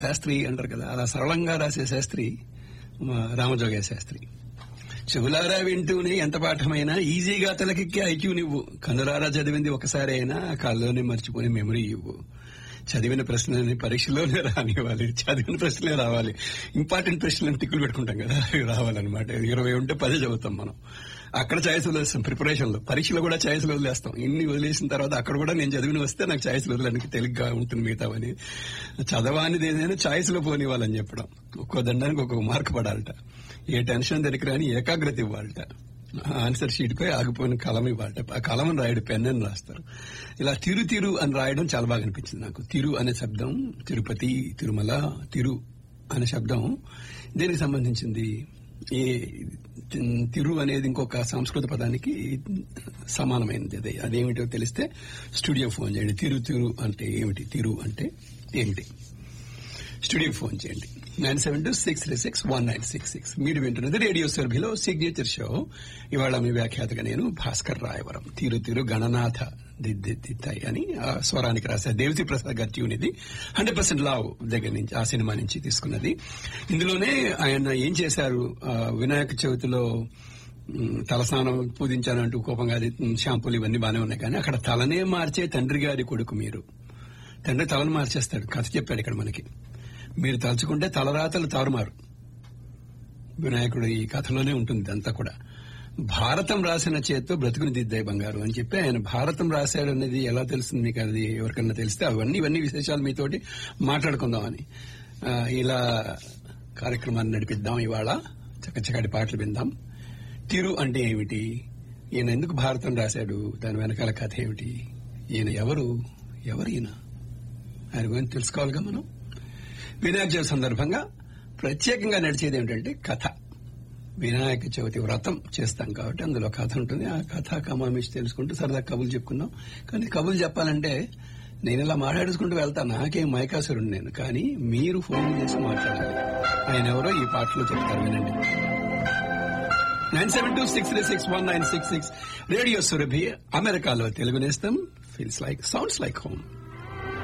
శాస్త్రి అంటారు కదా అలా సరళంగా రాసే శాస్త్రి మా రామజోగయ్య శాస్త్రి చెవులారా వింటూనే ఎంత పాఠమైనా ఈజీగా తలకెక్కి ఐక్యూ నువ్వు కనులారా చదివింది ఒకసారి అయినా కాల్లోనే మర్చిపోని మెమరీ ఇవ్వు చదివిన ప్రశ్నలని పరీక్షలోనే రానివ్వాలి చదివిన ప్రశ్నలే రావాలి ఇంపార్టెంట్ ప్రశ్నలను టిక్కులు పెట్టుకుంటాం కదా అవి రావాలన్నమాట ఇరవై ఉంటే పది చదువుతాం మనం అక్కడ ఛాయిస్ వదిలేస్తాం ప్రిపరేషన్ లో పరీక్షలో కూడా ఛాయిస్ వదిలేస్తాం ఇన్ని వదిలేసిన తర్వాత అక్కడ కూడా నేను చదివిన వస్తే నాకు ఛాయిస్ వదిలేనికి తేలిగ్గా ఉంటుంది మిగతావని చదవానిది ఏదైనా ఛాయిస్ లో పోనివ్వాలని చెప్పడం ఒక్కో దండానికి ఒక్కొక్క మార్క్ పడాలట ఏ టెన్షన్ దగ్గర రాని ఏకాగ్రత ఇవ్వాలట ఆన్సర్ షీట్ పై ఆగిపోయిన కలం ఇవ్వాలట ఆ కలం రాయడు పెన్ అని రాస్తారు ఇలా తిరు తిరు అని రాయడం చాలా బాగా అనిపించింది నాకు తిరు అనే శబ్దం తిరుపతి తిరుమల తిరు అనే శబ్దం దేనికి సంబంధించింది ఈ తిరు అనేది ఇంకొక సంస్కృత పదానికి సమానమైనది అదే అదేమిటో తెలిస్తే స్టూడియో ఫోన్ చేయండి తిరు తిరు అంటే ఏమిటి తిరు అంటే ఏమిటి స్టూడియో ఫోన్ చేయండి nine seven two six three six one nine six six మీరు వింటున్నది రేడియో సర్భీలో సిగ్నేచర్ షో ఇవాళ మీ వ్యాఖ్యాతగా నేను భాస్కర్ రాయవరం తీరు తీరు గణనాథ దిద్దిత్తాయి అని ఆ స్వరానికి రాశారు దేవతి ప్రసాద్ గారి ట్యూన్ ఇది హండ్రెడ్ పర్సెంట్ లావ్ దగ్గర నుంచి ఆ సినిమా నుంచి తీసుకున్నది ఇందులోనే ఆయన ఏం చేశారు ఆ, వినాయక చవితిలో ఉమ్, తలస్నానం పూజించాలంటూ కోపంగా అది, ఉమ్, షాంపూలు ఇవన్నీ బాగానే ఉన్నాయి కానీ అక్కడ తలనే మార్చే తండ్రి గారి కొడుకు మీరు తండ్రి తలను మార్చేస్తాడు కథ చెప్పాడు ఇక్కడ మనకి మీరు తలుచుకుంటే తలరాతలు తారుమారు వినాయకుడు ఈ కథలోనే ఉంటుంది అంతా కూడా భారతం రాసిన చేత్తో బ్రతుకుని దిద్దాయి బంగారు అని చెప్పి ఆయన భారతం రాశాడు అనేది ఎలా తెలుస్తుంది మీకు అది ఎవరికన్నా తెలిస్తే అవన్నీ ఇవన్నీ విశేషాలు మీతోటి మాట్లాడుకుందామని ఆ, ఇలా కార్యక్రమాన్ని నడిపిద్దాం ఇవాళ చక్కచక్కటి పాటలు విందాం తిరు అంటే ఏమిటి ఈయన ఎందుకు భారతం రాశాడు దాని వెనకాల కథ ఏమిటి ఈయన ఎవరు ఎవరు ఈయన ఆయన గురించి తెలుసుకోవాలిగా మనం వినాయక చవితి సందర్భంగా ప్రత్యేకంగా నడిచేది ఏమిటంటే కథ వినాయక చవితి వ్రతం చేస్తాం కాబట్టి అందులో కథ ఉంటుంది ఆ కథ కమామిషి తెలుసుకుంటూ సరదా కబులు చెప్పుకున్నాం కానీ కబులు చెప్పాలంటే నేను ఇలా మాట్లాడుకుంటూ వెళ్తా నాకేం మైకాసురుడు నేను కానీ మీరు ఫోన్ చేసి మాట్లాడాలి ఆయన ఎవరో ఈ పాటలో చెప్తారు వినండి nine seven two six three six one nine six six radio Surabhi అమెరికాలో తెలుగు నేస్తం feels like sounds like home